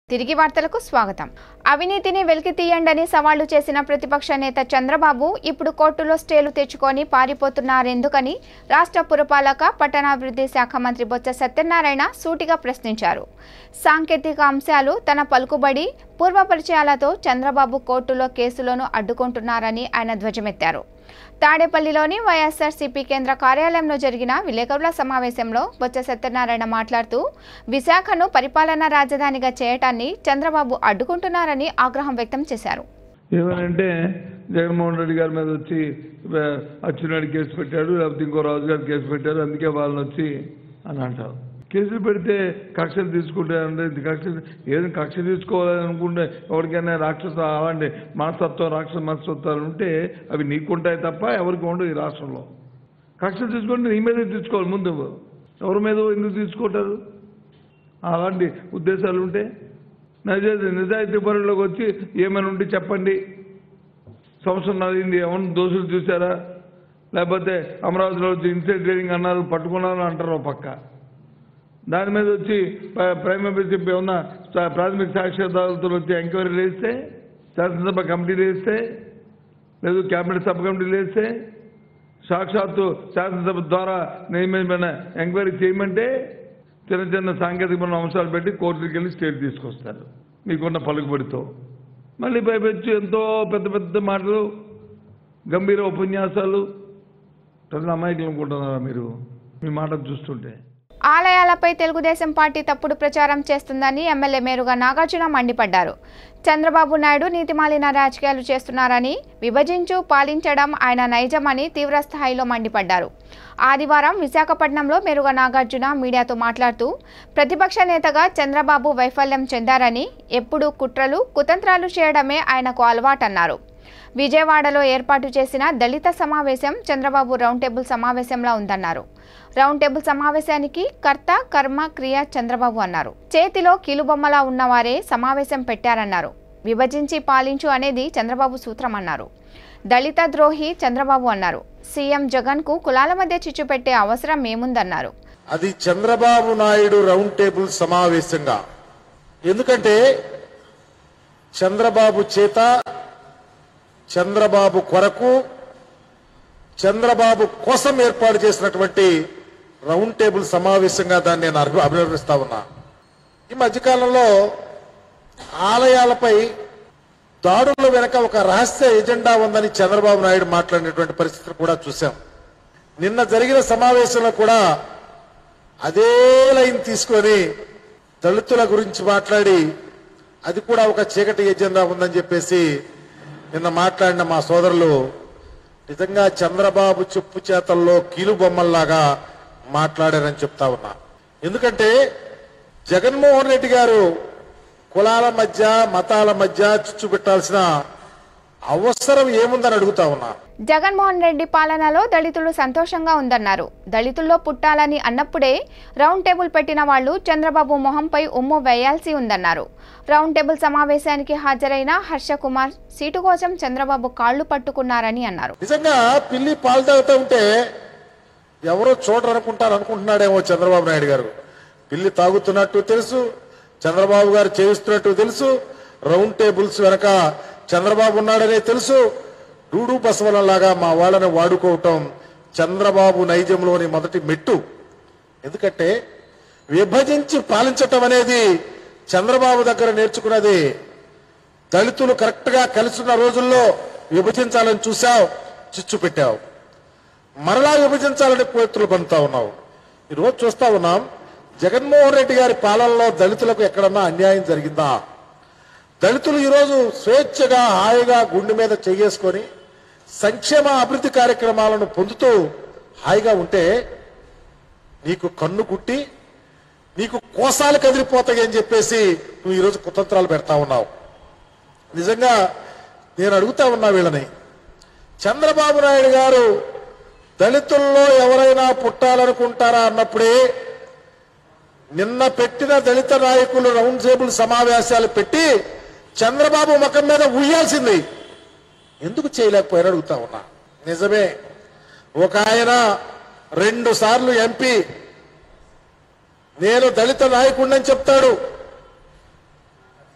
తిరిగి వార్తలకు స్వాగతం అవినీతిని వెలికి తీయండని సవాళ్లు చేసిన ప్రతిపక్ష నేత చంద్రబాబు ఇప్పుడు కోర్టులో స్టేలు తెచ్చుకొని పారిపోతున్నారెందుకని రాష్ట్ర పురపాలక పట్టణాభివృద్ధి శాఖ మంత్రి బొత్స సత్యనారాయణ సూటిగా ప్రశ్నించారు సాంకేతిక అంశాలు తన పలుకుబడి పూర్వ పరిచయాలతో చంద్రబాబు కోర్టులో కేసులను అడ్డుకుంటున్నారని ఆయన ధ్వజమెత్తారు తాడేపల్లిలోని వైఎస్ఆర్సీపీ కేంద్ర కార్యాలయంలో జరిగిన విలేకరుల సమావేశంలో బొత్స సత్యనారాయణ మాట్లాడుతూ విశాఖను పరిపాలనా రాజధానిగా చేయటాన్ని చంద్రబాబు అడ్డుకుంటున్నారని ఆగ్రహం వ్యక్తం చేశారు ఏమనంటే జగన్మోహన్ రెడ్డి గారి మీద వచ్చి ఆ, అచ్చెన్నాయుడు కేసు పెట్టాడు లేకపోతే ఇంకో రాజు గారు కేసు పెట్టారు అందుకే వాళ్ళని వచ్చి అని అంటారు కేసులు పెడితే కక్షలు తీసుకుంటే అంటే ఇది కక్షలు ఏదైనా కక్ష తీసుకోవాలని అనుకుంటే ఎవరికైనా రాక్షస అలాంటి మనస్తత్వం రాక్షస మనస్తత్వాలు ఉంటే అవి నీకుంటాయి తప్ప ఎవరికి ఉండవు ఈ రాష్ట్రంలో కక్షలు తీసుకుంటే నీ మీదే తీసుకోవాలి ముందు ఎవరి మీద ఎందుకు తీసుకుంటారు అలాంటి ఉద్దేశాలు ఉంటే నిజాయితీ నిజాయితీ పరుల్లోకి వచ్చి ఏమైనా ఉంటే చెప్పండి సంవత్సరం అయింది ఏమన్నా దోషులు చూసారా లేకపోతే అమరావతిలో వచ్చి ఇన్సైడ్ ట్రేడింగ్ అన్నారు పట్టుకున్నారు అంటారు ఓ పక్క దాని మీద వచ్చి ప్ర- ప్రైమ్ మెంబర్షిప్ ఏమన్నా సా- ప్రాథమిక సాక్ష్యాధారాలతో వచ్చి ఎంక్వైరీలు వేస్తే శాసనసభ కమిటీలు వేస్తే లేదు క్యాబినెట్ సబ్ కమిటీలు వేస్తే సాక్షాత్తు శాసనసభ ద్వారా నియమించిన ఎంక్వైరీ చేయమంటే చిన్న చిన్న సాంకేతికమైన అంశాలు పెట్టి కోర్టుకి వెళ్ళి స్టేట్ తీసుకొస్తారు మీకున్న పలుకుబడితో మళ్ళీ పైపెచ్చు ఎంతో పెద్ద పెద్ద మాటలు గంభీర ఉపన్యాసాలు ప్రజలు అమాయకులు అనుకుంటున్నారా మీరు మీ మాట చూస్తుంటే ఆలయాలపై తెలుగుదేశం పార్టీ తప్పుడు ప్రచారం చేస్తుందని ఎమ్మెల్యే మేరుగా నాగార్జున మండిపడ్డారు చంద్రబాబు నాయుడు నీతిమాలిన రాజకీయాలు చేస్తున్నారని విభజించు పాలించడం ఆయన నైజమని తీవ్రస్థాయిలో మండిపడ్డారు ఆదివారం విశాఖపట్నంలో మేరుగా నాగార్జున మీడియాతో మాట్లాడుతూ ప్రతిపక్ష నేతగా చంద్రబాబు వైఫల్యం చెందారని ఎప్పుడూ కుట్రలు కుతంత్రాలు చేయడమే ఆయనకు అలవాటన్నారు విజయవాడలో ఏర్పాటు చేసిన దళిత సమావేశం చంద్రబాబు రౌండ్ టేబుల్ సమావేశంలా ఉందన్నారు రౌండ్ టేబుల్ సమావేశానికి కర్త కర్మ క్రియ చంద్రబాబు అన్నారు చేతిలో కీలుబొమ్మలా ఉన్నవారే సమావేశం పెట్టారన్నారు విభజించి పాలించు అనేది చంద్రబాబు సూత్రం అన్నారు దళిత ద్రోహి చంద్రబాబు అన్నారు సీఎం జగన్ కు కులాల మధ్య చిచ్చు పెట్టే అవసరం ఏముందన్నారు అది చంద్రబాబు నాయుడు రౌండ్ టేబుల్ సమావేశంగా ఎందుకంటే చంద్రబాబు చేత చంద్రబాబు కొరకు చంద్రబాబు కోసం ఏర్పాటు చేసినటువంటి రౌండ్ టేబుల్ సమావేశంగా దాన్ని నేను అభి- అభినందిస్తా ఉన్నా ఈ మధ్యకాలంలో ఆలయాలపై దాడుల వెనక ఒక రహస్య ఎజెండా ఉందని చంద్రబాబు నాయుడు మాట్లాడినటువంటి పరిస్థితిని కూడా చూశాం నిన్న జరిగిన సమావేశంలో కూడా అదే లైన్ తీసుకొని దళితుల గురించి మాట్లాడి అది కూడా ఒక చీకటి ఎజెండా ఉందని చెప్పేసి నిన్న మాట్లాడిన మా సోదరులు నిజంగా చంద్రబాబు చెప్పు చేతల్లో కీలు బొమ్మల్లాగా మాట్లాడారని చెప్తా ఉన్నా ఎందుకంటే జగన్మోహన్ రెడ్డి గారు కులాల మధ్య మతాల మధ్య చిచ్చు పెట్టాల్సిన అవసరం ఏముందని అడుగుతా ఉన్నా జగన్మోహన్ రెడ్డి పాలనలో దళితులు సంతోషంగా ఉందన్నారు దళితుల్లో పుట్టాలని అన్నప్పుడే రౌండ్ టేబుల్ పెట్టిన వాళ్ళు చంద్రబాబు మొహంపై ఉమ్ము వేయాల్సి ఉందన్నారు రౌండ్ టేబుల్ సమావేశానికి హాజరైన హర్ష కుమార్ సీటు కోసం చంద్రబాబు కాళ్లు పట్టుకున్నారని అన్నారు నిజంగా పిల్లి పాలు తాగుతూ ఉంటే ఎవరో చూడరు అనుకుంటారు అనుకుంటున్నాడేమో చంద్రబాబు నాయుడు గారు పిల్లి తాగుతున్నట్టు తెలుసు చంద్రబాబు గారు చేయిస్తున్నట్టు తెలుసు రౌండ్ టేబుల్స్ వెనక చంద్రబాబు ఉన్నాడనే తెలుసు డూడు బసవలలాగా మా వాళ్ళని వాడుకోవటం చంద్రబాబు నైజంలోని మొదటి మెట్టు ఎందుకంటే విభజించి పాలించటం అనేది చంద్రబాబు దగ్గర నేర్చుకున్నది దళితులు కరెక్ట్ గా కలిసిన రోజుల్లో విభజించాలని చూసావు చిచ్చు పెట్టావు మరలా విభజించాలని కోతులు పండుతా ఉన్నావు ఈరోజు చూస్తా ఉన్నాం జగన్మోహన్ రెడ్డి గారి పాలనలో దళితులకు ఎక్కడన్నా అన్యాయం జరిగిందా దళితులు ఈరోజు స్వేచ్ఛగా హాయిగా గుండె మీద చెయ్యేసుకొని సంక్షేమ అభివృద్ధి కార్యక్రమాలను పొందుతూ హాయిగా ఉంటే నీకు కన్ను కుట్టి నీకు కోసాలు కదిలిపోతాయి అని చెప్పేసి నువ్వు ఈరోజు కుతంత్రాలు పెడతా ఉన్నావు నిజంగా నేను అడుగుతా ఉన్నా వీళ్ళని చంద్రబాబు నాయుడు గారు దళితుల్లో ఎవరైనా పుట్టాలనుకుంటారా అన్నప్పుడే నిన్న పెట్టిన దళిత నాయకులు రౌండ్ టేబుల్ సమావేశాలు పెట్టి చంద్రబాబు ముఖం మీద ఉయ్యాల్సింది ఎందుకు చేయలేకపోయారు అడుగుతా ఉన్నా నిజమే ఒక ఆయన రెండు సార్లు ఎంపీ నేను దళిత నాయకుడిని చెప్తాడు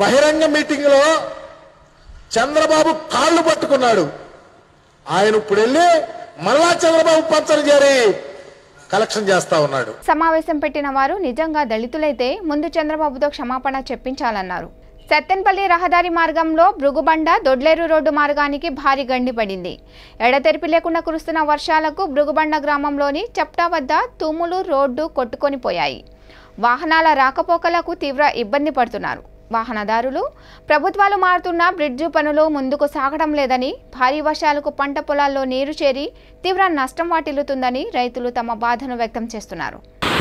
బహిరంగ మీటింగ్ లో చంద్రబాబు కాళ్ళు పట్టుకున్నాడు ఆయన ఇప్పుడు వెళ్ళి మరలా చంద్రబాబు పంచర్ చేరి కలెక్షన్ చేస్తా ఉన్నాడు సమావేశం పెట్టిన వారు నిజంగా దళితులైతే ముందు చంద్రబాబుతో క్షమాపణ చెప్పించాలన్నారు సత్తెనపల్లి రహదారి మార్గంలో భృగుబండ దొడ్లేరు రోడ్డు మార్గానికి భారీ గండి పడింది ఎడతెరిపి లేకుండా కురుస్తున్న వర్షాలకు భృగుబండ గ్రామంలోని చప్టా వద్ద తూములు రోడ్డు కొట్టుకొని పోయాయి వాహనాల రాకపోకలకు తీవ్ర ఇబ్బంది పడుతున్నారు వాహనదారులు ప్రభుత్వాలు మారుతున్న బ్రిడ్జు పనులు ముందుకు సాగడం లేదని భారీ వర్షాలకు పంట పొలాల్లో నీరు చేరి తీవ్ర నష్టం వాటిల్లుతుందని రైతులు తమ బాధను వ్యక్తం చేస్తున్నారు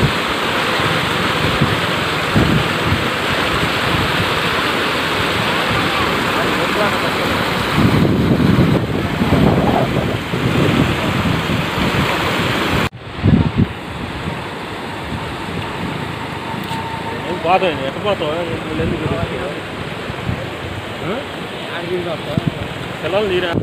ఏం పోతాయి ఎట్ట పోతావు వీళ్ళు ఎందుకు పిల్లలు తీరా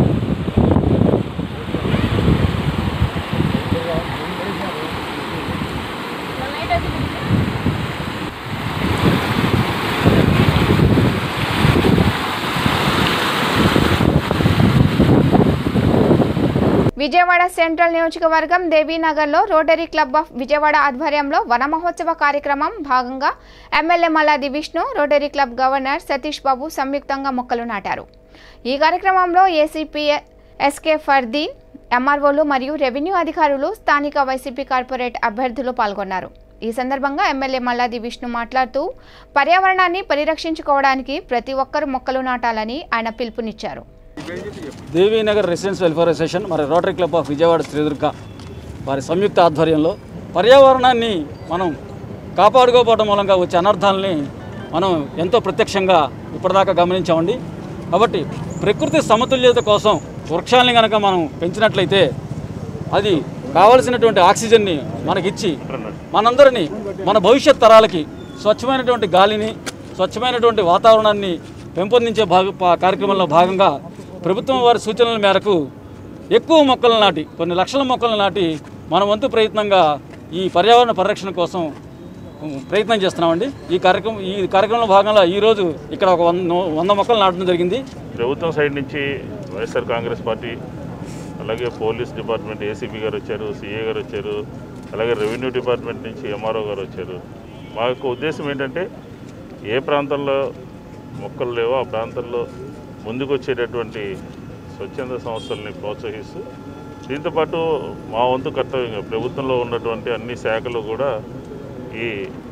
విజయవాడ సెంట్రల్ నియోజకవర్గం దేవీనగర్లో రోటరీ క్లబ్ ఆఫ్ విజయవాడ ఆధ్వర్యంలో వన మహోత్సవ కార్యక్రమం భాగంగా MLA Malladi Vishnu rotary club governor Satish Babu సంయుక్తంగా మొక్కలు నాటారు ఈ కార్యక్రమంలో ఏసీపీ ఎస్కే ఫర్దీన్ ఎంఆర్ఓలు మరియు రెవెన్యూ అధికారులు స్థానిక వైసీపీ కార్పొరేట్ అభ్యర్థులు పాల్గొన్నారు ఈ సందర్భంగా ఎమ్మెల్యే మల్లాది విష్ణు మాట్లాడుతూ పర్యావరణాన్ని పరిరక్షించుకోవడానికి ప్రతి ఒక్కరూ మొక్కలు నాటాలని ఆయన పిలుపునిచ్చారు దేవీనగర్ రెసిడెన్స్ వెల్ఫేర్ అసోసియేషన్ మరి rotary club of Vijayawada Sridurga వారి సంయుక్త ఆధ్వర్యంలో పర్యావరణాన్ని మనం కాపాడుకోకపోవడం మూలంగా వచ్చే అనర్థాలని మనం ఎంతో ప్రత్యక్షంగా ఇప్పటిదాకా గమనించామండి కాబట్టి ప్రకృతి సమతుల్యత కోసం వృక్షాలని కనుక మనం పెంచినట్లయితే అది కావలసినటువంటి ఆక్సిజన్ని మనకిచ్చి మనందరినీ మన భవిష్యత్ తరాలకి స్వచ్ఛమైనటువంటి గాలిని స్వచ్ఛమైనటువంటి వాతావరణాన్ని పెంపొందించే భాగ పా- కార్యక్రమంలో భాగంగా ప్రభుత్వం వారి సూచనల మేరకు ఎక్కువ మొక్కలు నాటి కొన్ని లక్షల మొక్కలు నాటి మన వంతు ప్రయత్నంగా ఈ పర్యావరణ పరిరక్షణ కోసం ఉం, ప్రయత్నం చేస్తున్నామండి ఈ కార్యక్రమం ఈ కార్యక్రమంలో భాగంగా ఈరోజు ఇక్కడ ఒక వంద వంద మొక్కలు నాటడం జరిగింది ప్రభుత్వం సైడ్ నుంచి వైఎస్ఆర్ కాంగ్రెస్ పార్టీ అలాగే పోలీస్ డిపార్ట్మెంట్ ఏసీపీ గారు వచ్చారు సిఏ గారు వచ్చారు అలాగే రెవెన్యూ డిపార్ట్మెంట్ నుంచి ఎంఆర్ఓ గారు వచ్చారు మా యొక్క ఉద్దేశం ఏంటంటే ఏ ప్రాంతంలో మొక్కలు లేవో ఆ ప్రాంతంలో ముందుకు వచ్చేటటువంటి స్వచ్ఛంద సంస్థల్ని ప్రోత్సహిస్తూ దీంతోపాటు మా వంతు కర్తవ్యంగా ప్రభుత్వంలో ఉన్నటువంటి అన్ని శాఖలు కూడా ఈ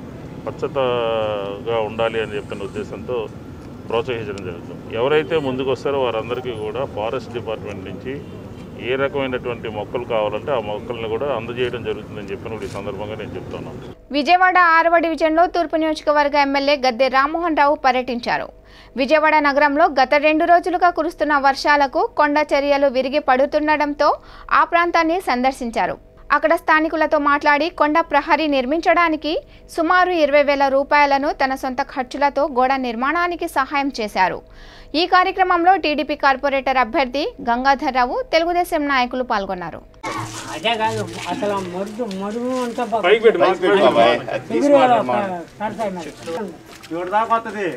పచ్చతగా ఉండాలి అని చెప్పిన ఉద్దేశంతో ప్రోత్సహించడం జరుగుతుంది ఎవరైతే ముందుకు వస్తారో వారందరికీ కూడా ఫారెస్ట్ డిపార్ట్మెంట్ నుంచి ఏ రకమైనటువంటి మొక్కలు కావాలంటే ఆ మొక్కల్ని కూడా అందజేయడం జరుగుతుందని చెప్పిన కూడా ఈ సందర్భంగా నేను చెప్తున్నాను విజయవాడ ఆరవ డివిజన్లో తూర్పు నియోజకవర్గ ఎమ్మెల్యే గద్దె రామ్మోహన్ రావు పర్యటించారు విజయవాడ నగరంలో గత రెండు రోజులుగా కురుస్తున్న వర్షాలకు కొండ చర్యలు విరిగి పడుతుండటంతో ఆ ప్రాంతాన్ని సందర్శించారు అక్కడ స్థానికులతో మాట్లాడి కొండ ప్రహరీ నిర్మించడానికి సుమారు ఇరవై వేల రూపాయలను తన సొంత ఖర్చులతో గోడ నిర్మాణానికి సహాయం చేశారు ఈ కార్యక్రమంలో టీడీపీ కార్పొరేటర్ అభ్యర్థి గంగాధర్రావు తెలుగుదేశం నాయకులు పాల్గొన్నారు అదే కాదు అసలు ఆ మరుగు మరుగు అంతా పైకి పెట్టి మాకు పెట్టి. ఎగురు కడతాయి మరి ఇక్కడ దాకా వస్తుంది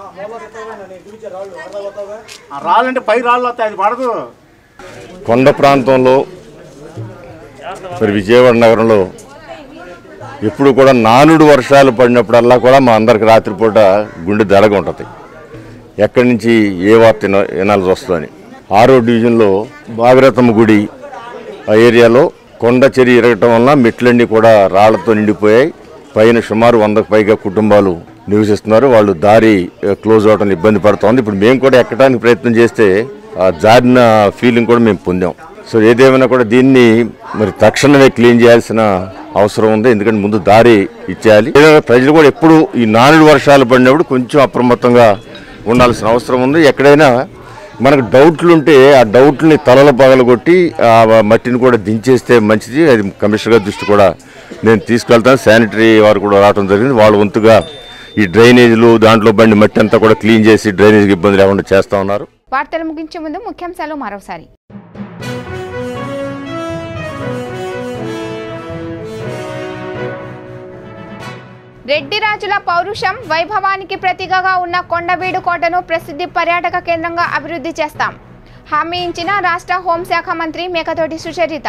ఆ రాళ్ళంటే పై రాళ్ళు వస్తాయి అది పడదు కొండ ప్రాంతంలో మరి విజయవాడ నగరంలో ఎప్పుడు కూడా నాలుడు వర్షాలు పడినప్పుడల్లా కూడా మా అందరికి రాత్రిపూట గుండె దడగ ఉంటుంది ఎక్కడి నుంచి ఏ వార్త విన- వినాల్సి వస్తుందని ఆరో డివిజన్లో భాగరథమ్మ గుడి ఆ ఏరియాలో కొండ చెరి ఇరగటం వలన మెట్లన్నీ కూడా రాళ్లతో నిండిపోయాయి పైన సుమారు వందకు పైగా కుటుంబాలు నివసిస్తున్నారు వాళ్ళు దారి ఆ, క్లోజ్ అవడం ఇబ్బంది పడుతోంది ఇప్పుడు మేము కూడా ఎక్కడానికి ప్రయత్నం చేస్తే ఆ జారిన ఫీలింగ్ కూడా మేము పొందాం సో ఏదేమైనా కూడా దీన్ని మరి తక్షణమే క్లీన్ చేయాల్సిన అవసరం ఉంది ఎందుకంటే ముందు దారి ఇచ్చేయాలి ఏదైనా ప్రజలు కూడా ఎప్పుడు ఈ నాలుగు వర్షాలు పడినప్పుడు కొంచెం అప్రమత్తంగా ఉండాల్సిన అవసరం ఉంది ఎక్కడైనా మనకు డౌట్లు ఉంటే ఆ డౌట్ని తలల పగలగొట్టి ఆ మట్టిని కూడా దించేస్తే మంచిది అది కమిషనర్ గారి దృష్టి కూడా నేను తీసుకెళ్తాను శానిటరీ వారు కూడా రావడం జరిగింది వాళ్ళ వంతుగా ఈ డ్రైనేజీలు దాంట్లో బండి మట్టి అంతా కూడా క్లీన్ చేసి డ్రైనేజీకి ఇబ్బంది లేకుండా చేస్తా ఉన్నారు వార్తలు ముగించే ముందు ముఖ్యాంశాలు మరోసారి రెడ్డి రాజుల పౌరుషం వైభవానికి ప్రతీకగా ఉన్న కొండవీడు కోటను ప్రసిద్ధి పర్యాటక కేంద్రంగా అభివృద్ధి చేస్తాం హామీ ఇచ్చిన రాష్ట్ర హోంశాఖ మంత్రి మేకతోటి సుచరిత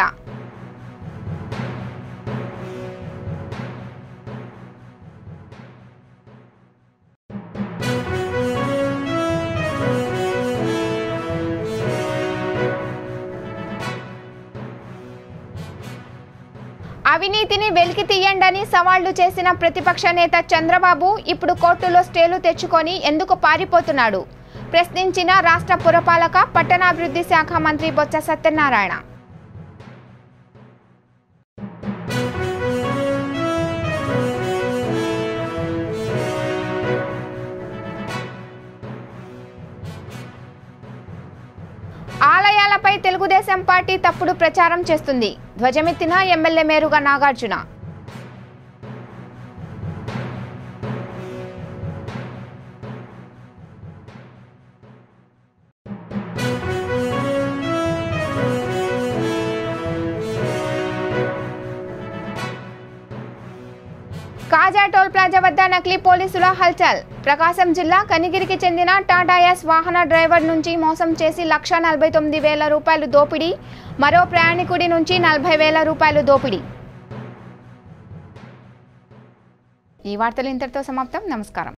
అవినీతిని వెలికి తీయండని సవాళ్లు చేసిన ప్రతిపక్ష నేత చంద్రబాబు ఇప్పుడు కోర్టులో స్టేలు తెచ్చుకొని ఎందుకు పారిపోతున్నాడు ప్రశ్నించిన రాష్ట్ర పురపాలక పట్టణాభివృద్ధి శాఖ మంత్రి బొత్స సత్యనారాయణ ఆలయాలపై తెలుగుదేశం పార్టీ తప్పుడు ప్రచారం చేస్తుంది ధ్వజమెత్తిన MLA Meruga Nagarjuna Kaza toll plaza వద్ద నకిలీ పోలీసుల హల్చల్ ప్రకాశం జిల్లా కనిగిరికి చెందిన టాటా ఎస్ వాహన డ్రైవర్ నుంచి మోసం చేసి లక్ష నలభై తొమ్మిది వేల రూపాయలు దోపిడీ మరో ప్రయాణికుడి నుంచి నలభై వేల రూపాయలు దోపిడీ ఈ వార్తలు ఇంతటితో సమాప్తం నమస్కారం